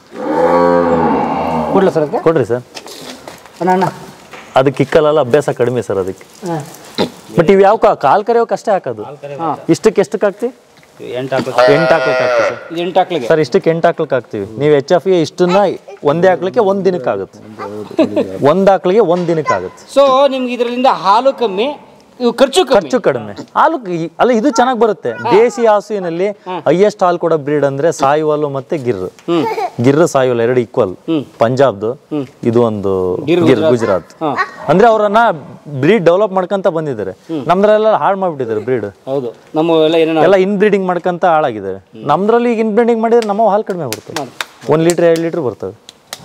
ಕೊಡ್ಲ ಸರ್ ಅದಕ್ಕೆ ಕೊಡ್ರಿ ಸರ್ ಅಣ್ಣ ಅಣ್ಣ ಅದಕ್ಕೆ ಇಕ್ಕಲ್ಲ ಅಭ್ಯಾಸ ಕಡಿಮೆ ಸರ್ ಅದಕ್ಕೆ ಹಾಂ ಬಟ್ ಇವು ಯಾವ ಕಾಲು ಕರೆಯೋಕೆ ಅಷ್ಟೇ ಹಾಕೋದು ಹಾಂ ಇಷ್ಟಕ್ಕೆ ಎಷ್ಟಕ್ಕೆ ಹಾಕ್ತಿ ಎಂಟು ಹಾಕೋ ಎಂಟು ಹಾಕ್ಲಿಕ್ಕೆ ಹಾಕ್ತೀವಿ ಸರ್ ಇದು ಎಂಟು ಹಾಕ್ಲಿಗೆ ಸರ್ ಇಷ್ಟಕ್ಕೆ ಎಂಟು ಹಾಕ್ಲಿಕ್ಕೆ ಹಾಕ್ತೀವಿ ನೀವು ಎಚ್ ಎಫ್ ಇಷ್ಟನ್ನ ಒಂದೇ ಹಾಕ್ಲಿಕ್ಕೆ ಒಂದು ದಿನಕ್ಕೆ ಆಗುತ್ತೆ ಒಂದು ಹಾಕ್ಲಿಕ್ಕೆ ಒಂದು ದಿನಕ್ಕೆ ಆಗುತ್ತೆ ಸೊ ನಿಮ್ಗೆ ಇದರಿಂದ ಹಾಲು ಕಮ್ಮಿ ಇವು ಖರ್ಚು ಕಮ್ಮಿ ಖರ್ಚು ಕಡಿಮೆ ಹಾಲು ಈ- ಅಲ್ಲ ಇದು ಚೆನ್ನಾಗಿ ಬರುತ್ತೆ ದೇಸಿ ಹಸುವಿನಲ್ಲಿ ಹೈಯೆಸ್ಟ್ ಹಾಲು ಕೊಡೋ ಬ್ರೀಡ್ ಅಂದ್ರೆ ಸಾಯಿವಾಲು ಮತ್ತೆ ಗಿರ್ ಗಿರ್ ಸಾಯಿವಾಲ್ ಎರಡು ಈಕ್ವಲ್ ಪಂಜಾಬ್ದು ಇದು ಒಂದು ಗಿರ್ ಗುಜರಾತ್ ಅಂದ್ರೆ ಅವರನ್ನ ಬ್ರೀಡ್ ಡೆವಲಪ್ ಮಾಡ್ಕೊಂತ ಬಂದಿದ್ದಾರೆ ನಮ್ದ್ರೆಲ್ಲ ಹಾಳು ಮಾಡ್ಬಿಟ್ಟಿದ್ದಾರೆ ಬ್ರೀಡ್ ಹೌದು ನಮ್ಮ ಎಲ್ಲ ಏನೇನೋ ಎಲ್ಲ ಇನ್ ಬ್ರೀಡಿಂಗ್ ಮಾಡ್ಕೊಂತ ಹಾಳಾಗಿದ್ದಾರೆ ನಮ್ದ್ರಲ್ಲಿ ಈಗ ಇನ್ ಬ್ರೀಡಿಂಗ್ ಮಾಡಿದ್ರೆ ನಮ್ಮ ಹಾಲು ಕಡಿಮೆ ಬರ್ತವೆ ಒಂದ್ ಲೀಟರ್ ಎರಡು ಲೀಟರ್ ಬರ್ತವೆ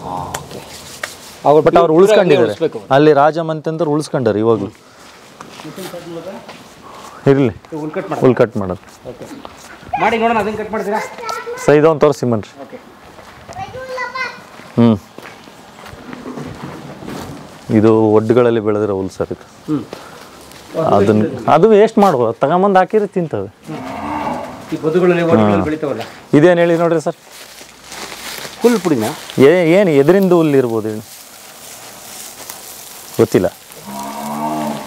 ಅವ್ರು ಬಟ್ ಅವ್ರು ಉಳಿಸ್ಕೊಂಡಿದ್ದಾರೆ ಉಳಿಸ್ಬೇಕು ಅಲ್ಲಿ ರಾಜಮಂತಂದ್ರೆ ಉಳಿಸ್ಕೊಂಡಾರೆ ಇವಾಗಲೂ ಇರ್ಲಿ ಹುಲ್ ಕಟ್ ಮಾಡಿ ಫುಲ್ ಕಟ್ ಮಾಡೋದು ಮಾಡಿ ನೋಡೋಣ ಅದನ್ನ ಕಟ್ ಮಾಡ್ತೀರಾ ಸರ್ ಇದೊಂದು ತೋರಿಸಿ ಮನ್ರಿ ಹ್ಞೂ ಇದು ಒಡ್ಡುಗಳಲ್ಲಿ ಬೆಳೆದಿರೋ ಹುಲ್ ಸರ್ ಇದು ಅದನ್ನ ಅದು ವೇಸ್ಟ್ ಮಾಡ್ಬೋದು ತಗೊಂಬಂದು ಹಾಕಿದ್ರೆ ತಿಂತವೆ ಈ ಬದುಗಳಲ್ಲಿ ಒಡ್ಡುಗಳಲ್ಲಿ ಬೆಳಿತಾವಲ್ಲ ಇದೇನು ಹೇಳಿ ನೋಡ್ರಿ ಸರ್ ಹುಲ್ ಪುಡಿನ ಏ ಏನು ಎದರಿಂದ ಹುಲ್ಲು ಇರ್ಬೋದು ಹೇಳಿ ಗೊತ್ತಿಲ್ಲ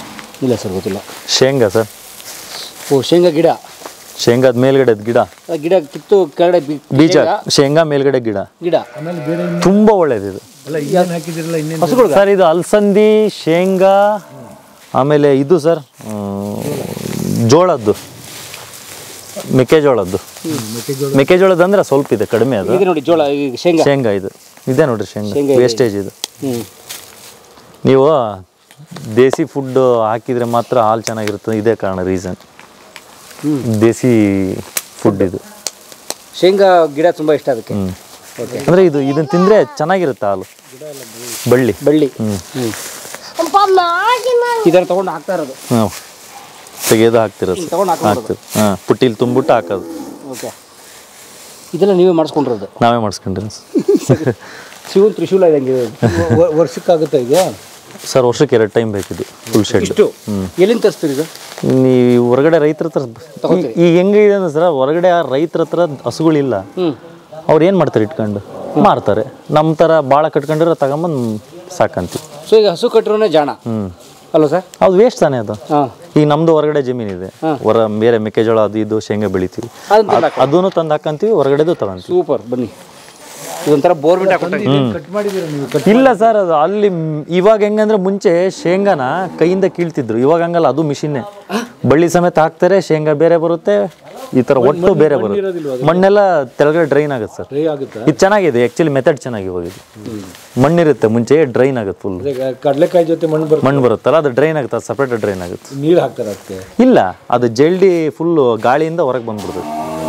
ಇಲ್ಲ ಸರ್ ಗೊತ್ತಿಲ್ಲ ಶೇಂಗಾ ಸರ್ ಓ ಶೇಂಗಾ ಗಿಡ ಶೇಂಗಾದ ಮೇಲ್ಗಡೆ ಗಿಡ ಆ ಗಿಡ ಕಿತ್ತು ಕೆಳಗಡೆ ಬಿ- ಬೀಜ ಶೇಂಗಾ ಶೇಂಗಾ ಮೇಲ್ಗಡೆ ಗಿಡ ಗಿಡ ಆಮೇಲೆ ಬೇರೆ ಇನ್ನು ತುಂಬಾ ಒಳ್ಳೇದು ಇದು ಅಲ್ಲ ಏನು ಹಾಕಿದಿರಲ್ಲ ಇನ್ನೇನು ಹಸುಗಳ್ಗ ಸರ್ ಇದು ಅಲಸಂದಿ ಶೇಂಗಾ ಆಮೇಲೆ ಇದು ಸರ್ ಮ್, ಜೋಳದ್ದು ಮೆಕ್ಕೆಜೋಳದ್ದು ಮೆಕ್ಕೆಜೋಳದ ಅಂದ್ರೆ ಸ್ವಲ್ಪ ಇದೆ ಕಡಿಮೆ ಅದು ಇದೆ ನೋಡಿ ಜೋಳ ಈಗ ಶೇಂಗಾ ಶೇಂಗಾ ಇದು ಇದೆ ನೋಡ್ರಿ ಶೇಂಗಾ ಶೇಂಗಾ ಇದೆ. ವೇಸ್ಟೇಜ್ ಇದು ಹ್ಞೂ ನೀವು ದೇಸಿ ಫುಡ್ ಹಾಕಿದ್ರೆ ಮಾತ್ರ ಹಾಲು ಚೆನ್ನಾಗಿರುತ್ತೆ ಇದೇ ಕಾರಣ ರೀಸನ್ ದೇಸಿ ಫುಡ್ ಇದು ಶೇಂಗಾ ಗಿಡ ತುಂಬ ಇಷ್ಟ ಅದಕ್ಕೆ ಹ್ಮ್ ಅಂದ್ರೆ ಇದು ಇದನ್ನ ತಿಂದ್ರೆ ಚೆನ್ನಾಗಿರುತ್ತೆ ಹಾಲು ಬಳ್ಳಿ ಬಳ್ಳಿ ಹ್ಮ್ ಹ್ಞೂ ಅಪ್ಪ ಮಾಡಿ ಮಾಡಿ ಇದನ್ನು ತೊಗೊಂಡು ಹಾಕ್ತಾ ಇರೋದು ಹ್ಮ್ ತೆಗೆದು ಹಾಕ್ತಿರೋದು ತಗೊಂಡು ಹಾಕ್ಕೊಳ್ಳೋದು ಹಾಕ್ತಿವಿ ಹಾಂ ಪುಟ್ಟಿಲಿ ತುಂಬಿಟ್ಟು ಹಾಕೋದು ಓಕೆ ಇದೆಲ್ಲ ನೀವೇ ಮಾಡಿಸ್ಕೊಂಡಿರೋದು ನಾವೇ ಮಾಡಿಸ್ಕೊಂಡ್ರಿ ಶಿವನ್ ತ್ರಿಶೂಲ ಇದಂಗೆ ವ- ವರ್ಷಕ್ಕಾಗುತ್ತಾ ಇದು ಸರ್ ವರ್ಷಕ್ಕೆ ಎರಡು ಟೈಮ್ ಬೇಕಿದ್ದು ಫುಲ್ ಶೆಡ್ ಇಷ್ಟು ಎಲ್ಲಿಂದ ತರಿಸ್ತೀರಿ ಇದು ನೀವು ಹೊರಗಡೆ ರೈತರ ಹತ್ರ ಈ- ಈಗ ಹೆಂಗಿದೆ ಅಂದ್ರೆ ಸರ್ ಹೊರಗಡೆ ಆ ರೈತರ ಹತ್ರ ಹಸುಗಳಿಲ್ಲ ಹ್ಞೂ ಅವ್ರು ಏನು ಮಾಡ್ತಾರೆ ಇಟ್ಕೊಂಡು ಮಾರ್ತಾರೆ ನಮ್ಮ ಥರ ಭಾಳ ಕಟ್ಕೊಂಡಿರೋ ತಗೊಂಬಂದು ಸಾಕಂತೀವಿ ಸೊ ಈಗ ಹಸು ಕಟ್ಟಿರೋನೇ ಜಾಣ ಹ್ಞೂ ಅಲ್ವಾ ಸರ್ ಅದು ವೇಸ್ಟ್ ತಾನೇ ಅದು ಹಾಂ ಈಗ ನಮ್ಮದು ಹೊರಗಡೆ ಜಮೀನಿದೆ ಹೊರ ಬೇರೆ ಮೆಕ್ಕೆಜೋಳ ಅದು ಇದು ಶೇಂಗಾ ಬೆಳಿತೀವಿ ಅದನ್ನ ತಂದು ಹಾಕಿ. ಅದನ್ನು ತಂದು ಹಾಕಂತೀವಿ ಹೊರಗಡೆದು ತಗೊಂತೀವಿ ಸೂಪರ್ ಬನ್ನಿ ಇದೊಂಥರ ಬೋರ್ಮೆಂಟ್ ಹಾಕೊಟ್ಟಾಗ ಕಟ್ ಮಾಡಿದ್ದೀರಾ ನೀವು ಕಟ್ ಇಲ್ಲ ಸರ್ ಅದು ಅಲ್ಲಿ ಮ್- ಇವಾಗ ಹೆಂಗಂದ್ರೆ ಮುಂಚೆ ಶೇಂಗಾನ ಕೈಯಿಂದ ಕೀಳ್ತಿದ್ರು ಇವಾಗ ಹಂಗಲ್ಲ ಅದು ಮಿಷಿನ್ನೇ ಬಳ್ಳಿ ಸಮೇತ ಹಾಕ್ತಾರೆ ಶೇಂಗಾ ಬೇರೆ ಬರುತ್ತೆ ಈ ಥರ ಒಟ್ಟು ಬೇರೆ ಬರುತ್ತೆ ಮಣ್ಣೆಲ್ಲ ತೆಳಗಡೆ ಡ್ರೈನ್ ಆಗುತ್ತೆ ಸರ್ ಫ್ರೈ ಆಗುತ್ತಾ ಇದು ಚೆನ್ನಾಗಿದೆ ಆ್ಯಕ್ಚುಲಿ ಮೆಥಡ್ ಚೆನ್ನಾಗಿ ಹೋಗಿದೆ ಮಣ್ಣಿರುತ್ತೆ ಮುಂಚೆ ಡ್ರೈನ್ ಆಗುತ್ತೆ ಫುಲ್ ಅದೇ ಕಡಲೆಕಾಯಿ ಜೊತೆ ಮಣ್ಣು ಬರುತ್ತೆ ಮಣ್ಣು ಬರುತ್ತಲ್ಲ ಅದು ಡ್ರೈನ್ ಆಗುತ್ತೆ ಅದು ಸಪ್ರೇಟ್ ಡ್ರೈನ್ ಆಗುತ್ತೆ ನೀರು ಹಾಕ್ತಾರೆ ಅದಕ್ಕೆ ಇಲ್ಲ ಅದು ಜಲ್ದಿ ಫುಲ್ ಗಾಳಿಯಿಂದ ಹೊರಗೆ ಬಂದ್ಬಿಡ್ತದೆ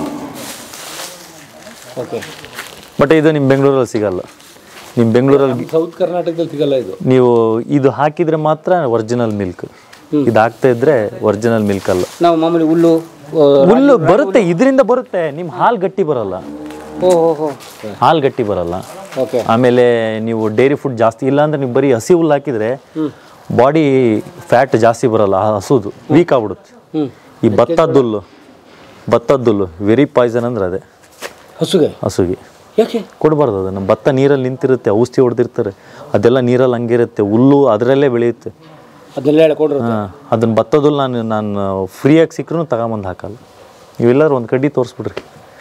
ಓಕೆ ಬಟ್ ಇದು ನಿಮ್ಮ ಬೆಂಗಳೂರಲ್ಲಿ ಸಿಗಲ್ಲ ನಿಮ್ಮ ಬೆಂಗಳೂರಲ್ಲಿ ಸೌತ್ ಕರ್ನಾಟಕದಲ್ಲಿ ಸಿಗಲ್ಲ ಇದು ನೀವು ಇದು ಹಾಕಿದ್ರೆ ಮಾತ್ರ ಒರಿಜಿನಲ್ ಮಿಲ್ಕ್ ಇದು ಹಾಕ್ತಾ ಇದ್ರೆ ಒರಿಜಿನಲ್ ಮಿಲ್ಕ್ ಅಲ್ಲ ನಾವು ಮಾಮೂಲಿ ಹುಲ್ಲು ಆ, ಹುಲ್ಲು ಬರುತ್ತೆ ಇದರಿಂದ ಬರುತ್ತೆ ನಿಮ್ಮ ಹಾಲು ಗಟ್ಟಿ ಬರಲ್ಲ ಓ ಹೋ ಹೋ ಹಾಲು ಗಟ್ಟಿ ಬರಲ್ಲ ಓಕೆ ಆಮೇಲೆ ನೀವು ಡೈರಿ ಫುಡ್ ಜಾಸ್ತಿ ಇಲ್ಲ ಅಂದ್ರೆ ನೀವು ಬರೀ ಹಸಿ ಹುಲ್ಲು ಹಾಕಿದ್ರೆ ಬಾಡಿ ಫ್ಯಾಟ್ ಜಾಸ್ತಿ ಬರಲ್ಲ ಆ ಹಸುದು ವೀಕ್ ಆಗ್ಬಿಡುತ್ತೆ ಹ್ಞೂ ಈ ಭತ್ತದ ಹುಲ್ಲು ಭತ್ತದ ಹುಲ್ಲು ವೆರಿ ಪಾಯ್ಸನ್ ಅಂದ್ರೆ ಅದೇ ಹಸುಗೆ ಹಸುಗೆ ಯಾಕೆ ಕೊಡಬಾರ್ದು ಅದನ್ನು ಭತ್ತ ನೀರಲ್ಲಿ ನಿಂತಿರುತ್ತೆ ಔಷಧಿ ಹೊಡೆದಿರ್ತಾರೆ ಅದೆಲ್ಲ ನೀರಲ್ಲಿ ಹಂಗಿರುತ್ತೆ ಹುಲ್ಲು ಅದರಲ್ಲೇ ಬೆಳೆಯುತ್ತೆ ಅದನ್ನೆಲ್ಲ ಹೇಳ್ಕೊಂಡ್ರು ಹಾಂ ಅದನ್ನ ಭತ್ತದಲ್ಲಿ ನಾನು ನಾನು ಫ್ರೀಯಾಗಿ ಸಿಕ್ಕರೂ ತಗೊಂಬಂದು ಹಾಕಲ್ಲ ನೀವೆಲ್ಲರೂ ಒಂದು ಕಡ್ಡಿ ತೋರಿಸ್ಬಿಡ್ರಿ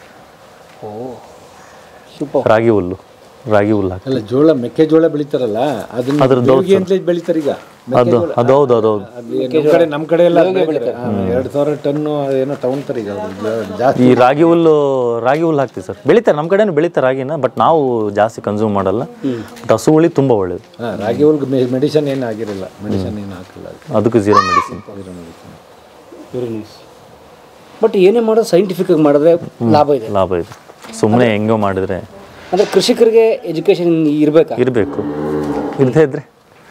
ಸೂಪರ್ ರಾಗಿ ಹುಲ್ಲು ರಾಗಿ ಹುಲ್ಲು ಹಾಕಿ ಅಲ್ಲ ಜೋಳ ಮೆಕ್ಕೆಜೋಳ ಬೆಳಿತಾರಲ್ಲ ಅದನ್ನ ಅದ್ರದ್ದು ಹೌದು ದೇವ್ರಿಗೆ ಅಂತ ಬೆಳಿತಾರೆ ಈಗ ಅದು ಅದು ಹೌದು ಅದು ಹೌದು ಅದು ನಮ್ಮ ಕಡೆ ನಮ್ಮ ಕಡೆ ಎಲ್ಲ ಎರಡು ಸಾವಿರ ಟನ್ನು ಏನೋ ತಗೊಂತಾರೆ ಈಗ ಅವ್ರು ಜಾಸ್ತಿ ಈ ರಾಗಿ ಹುಲ್ಲು ರಾಗಿ ಹುಲ್ಲು ಹಾಕ್ತೀವಿ ಸರ್ ಬೆಳಿತಾರೆ ನಮ್ಮ ಕಡೆನೂ ಬೆಳಿತಾರೆ ರಾಗಿನ ಬಟ್ ನಾವು ಜಾಸ್ತಿ ಕನ್ಸ್ಯೂಮ್ ಮಾಡಲ್ಲ ಬಟ್ ಹಸು ಹುಳಿ ತುಂಬ ಒಳ್ಳೇದು ಹಾ, ರಾಗಿ ಹುಲ್ಗೆ ಮೆಡಿಸನ್ ಏನು ಆಗಿರಲ್ಲ ಮೆಡಿಸನ್ ಏನು ಹಾಕಿಲ್ಲ ಅದಕ್ಕೆ. ಅದಕ್ಕೂ zero medicine very nice but ಏನೇ ಮಾಡೋದು ಸೈಂಟಿಫಿಕ್ ಆಗಿ ಮಾಡಿದ್ರೆ ಲಾಭ ಇದೆ ಲಾಭ ಇದೆ ಸುಮ್ಮನೆ ಹೆಂಗೋ ಮಾಡಿದ್ರೆ ಅಂದ್ರೆ ಕೃಷಿಕರಿಗೆ ಎಜುಕೇಶನ್ ಇರಬೇಕಾ ಇರಬೇಕು ಇರದೇ ಇದ್ರೆ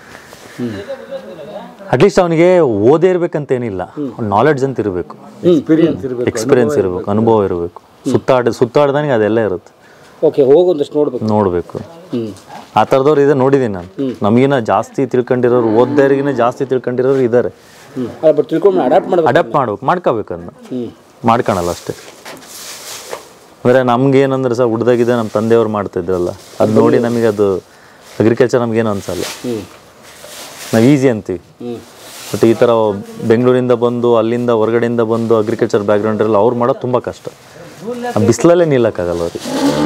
ಅಟ್ಲೀಸ್ಟ್ ಅವನಿಗೆ ಓದೇ ಇರ್ಬೇಕಂತ ಏನಿಲ್ಲ ನಾಲೆಡ್ಜ್ ಅಂತ ಇರಬೇಕು ಎಕ್ಸ್ಪೀರಿಯನ್ಸ್ ಇರಬೇಕು ಎಕ್ಸ್ಪೀರಿಯನ್ಸ್ ಇರಬೇಕು ಅನುಭವ ಇರಬೇಕು ಸುತ್ತಾಡ ಸುತ್ತಾಡ್ದಂಗೆ ಅದೆಲ್ಲ ಇರುತ್ತೆ ಓಕೆ ಹೋಗೊಂದಷ್ಟು ನೋಡ್ಬೇಕು ನೋಡಬೇಕು ಹ್ಞೂ ಆ ಥರದವ್ರು ಇದೆ ನೋಡಿದ್ದೀನಿ ನಾನು ನಮಗಿನ ಜಾಸ್ತಿ ತಿಳ್ಕೊಂಡಿರೋರು ಓದ್ದವ್ರಿಗಿನ ಜಾಸ್ತಿ ತಿಳ್ಕೊಂಡಿರೋರು ಇದ್ದಾರೆ ಹ್ಞೂ ಅಲ್ಲ ಬಟ್ ತಿಳ್ಕೊಂಡು ಅಡಾಪ್ಟ್ ಮಾಡ್ಬೇಕು ಅಡಾಪ್ಟ್ ಮಾಡ್ಬೇಕು ಮಾಡ್ಕೋಬೇಕು ಅದನ್ನ ಹ್ಞೂ ಮಾಡ್ಕೊಳಲ್ಲ ಅಷ್ಟೇ ಅಂದರೆ ನಮ್ಗೆ ಏನಂದ್ರೆ ಸರ್ ಹುಡ್ದಾಗಿದೆ ನಮ್ಮ ತಂದೆಯವ್ರು ಮಾಡ್ತಿದ್ರಲ್ಲ ಅದು ನೋಡಿ ನಮಗೆ ಅದು ಅಗ್ರಿಕಲ್ಚರ್ ನಮಗೇನು ಅನ್ಸಲ್ಲ ಹ್ಞೂ ನಾವು ಈಸಿ ಅಂತೀವಿ ಹ್ಞೂ ಬಟ್ ಈ ಥರ ಬೆಂಗಳೂರಿಂದ ಬಂದು ಅಲ್ಲಿಂದ ಹೊರಗಡೆಯಿಂದ ಬಂದು ಅಗ್ರಿಕಲ್ಚರ್ ಬ್ಯಾಕ್ಗ್ರೌಂಡಲ್ಲಿ ಅವ್ರು ಮಾಡೋದು ತುಂಬ ಕಷ್ಟ ಆ ಬಿಸಿಲಲ್ಲೇ ನಿಲ್ಲಕ್ಕಾಗಲ್ಲ ಅವ್ರಿಗೆ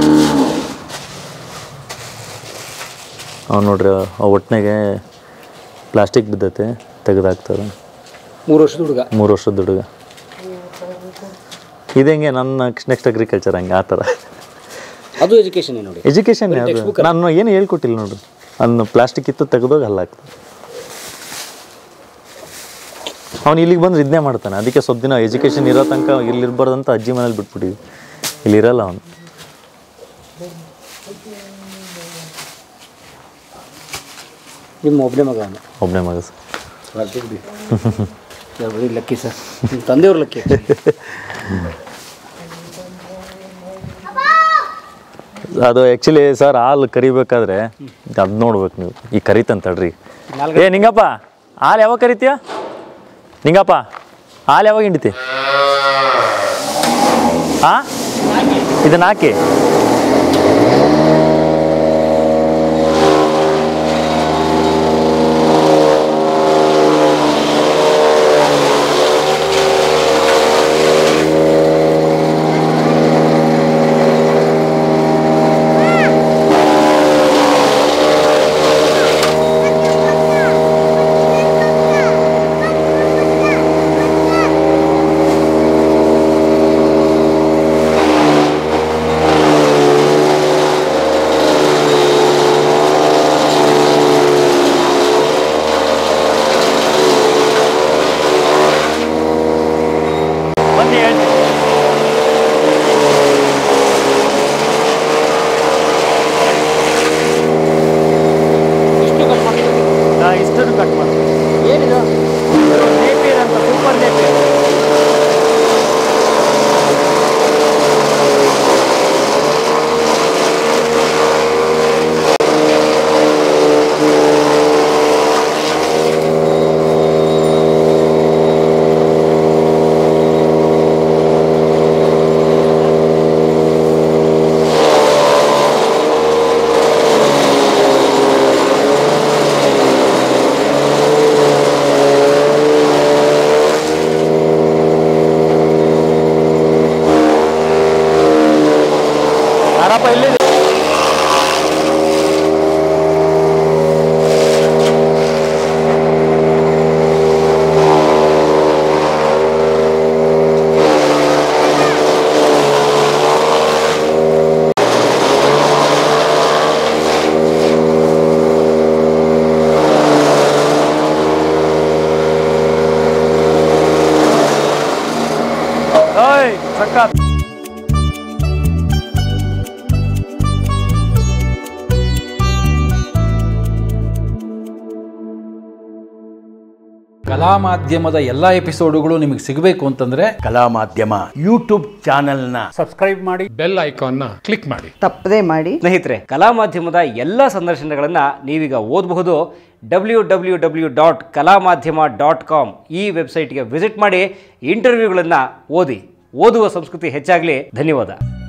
ಅವ್ನು ನೋಡ್ರಿ ಆ ಒಟ್ಟಿನಾಗೆ ಪ್ಲಾಸ್ಟಿಕ್ ಬಿದ್ದೈತೆ ತೆಗೆದಾಕ್ತಾರೆ ಮೂರು ವರ್ಷದ ಹುಡುಗ ಮೂರು ವರ್ಷದ ಹುಡುಗ ಇದಂಗೆ ನನ್ನ ನೆಕ್ಸ್ಟ್ ಅಗ್ರಿಕಲ್ಚರ್ ಹಂಗೆ ಆ ಥರ ಅದು ಎಜುಕೇಶನ್ ನೋಡಿ ಎಜುಕೇಷನ್ ಅದು ನಾನು ಏನು ಹೇಳ್ಕೊಟ್ಟಿಲ್ಲ ನೋಡ್ರಿ ಅದನ್ನ ಪ್ಲಾಸ್ಟಿಕ್ ಇತ್ತು ತೆಗೆದೋಗಿ ಹಲ್ಲಾಕ್ತಾರೆ ಅವ್ನು ಇಲ್ಲಿಗೆ ಬಂದ್ರೆ ಇದನ್ನೇ ಮಾಡ್ತಾನೆ ಅದಕ್ಕೆ ಸ್ವಲ್ಪ ದಿನ ಎಜುಕೇಷನ್ ಇರೋ ತನಕ ಇಲ್ಲಿ ಇರಬಾರ್ದಂತ ಅಜ್ಜಿ ಮನೇಲಿ ಬಿಟ್ಬಿಟ್ಟಿದ್ವಿ ಇಲ್ಲಿ ಇರಲ್ಲ ಅವನು ನಿಮ್ಮ ಒಬ್ಬನೇ ಮಗ ಅವನು ಒಬ್ಬನೇ ಮಗ ಸರ್ ವೆರಿ ಲಕ್ಕಿ ಸರ್ ನಿಮ್ಮ ತಂದೆಯವ್ರು ಲಕ್ಕಿ ಅದು ಆ್ಯಕ್ಚುಲಿ ಸರ್ ಹಾಲು ಕರಿಬೇಕಾದ್ರೆ ಅದು ನೋಡ್ಬೇಕು ನೀವು ಈ ಕರಿತಂತ ತಡ್ರಿ ಏ ನಿಂಗಪ್ಪ ಹಾಲು ಯಾವಾಗ ಕರಿತೀಯ ನಿಂಗಪ್ಪ ಹಾಲು ಯಾವಾಗ ಹಿಂಡಿತಿ ಹಾ ಇದನ್ನ ಹಾಕಿ ಬನ್ನಿ ಹೇಳ್ತೀನಿ ಇಷ್ಟು ಕಟ್ ಮಾಡ್ತೀವಿ ನಾ ಇಷ್ಟನ್ನು ಕಟ್ ಮಾಡ್ತೀನಿ ಏನಿದು ನೇಪಿಯರ್ ಅಂತ ಸೂಪರ್ ನೇಪಿಯರ್ ಯಾರಪ್ಪ ಎಲ್ಲಿದೆ ಓಯ್ ಸಕ್ಕತ್ ಕಲಾ ಮಾಧ್ಯಮದ ಎಲ್ಲ ಎಪಿಸೋಡುಗಳು ನಿಮಗೆ ಸಿಗಬೇಕು ಅಂತಂದ್ರೆ ಕಲಾ ಮಾಧ್ಯಮ ಯೂಟ್ಯೂಬ್ ಚಾನೆಲ್ನ ಬೆಲ್ ಐಕಾನ್ನ ಕ್ಲಿಕ್ ಮಾಡಿ ತಪ್ಪದೇ ಮಾಡಿ ಸ್ನೇಹಿತರೆ ಕಲಾ ಮಾಧ್ಯಮದ ಎಲ್ಲ ಸಂದರ್ಶನಗಳನ್ನು ನೀವೀಗ ಓದಬಹುದು ಡಬ್ಲ್ಯೂ ಡಬ್ಲ್ಯೂ ಡಬ್ಲ್ಯೂ ಡಾಟ್ ಕಲಾ ಮಾಧ್ಯಮ ಡಾಟ್ ಕಾಮ್ ಈ ವೆಬ್ಸೈಟ್ಗೆ ವಿಸಿಟ್ ಮಾಡಿ ಇಂಟರ್ವ್ಯೂಗಳನ್ನು ಓದಿ ಓದುವ ಸಂಸ್ಕೃತಿ ಹೆಚ್ಚಾಗಲಿ ಧನ್ಯವಾದ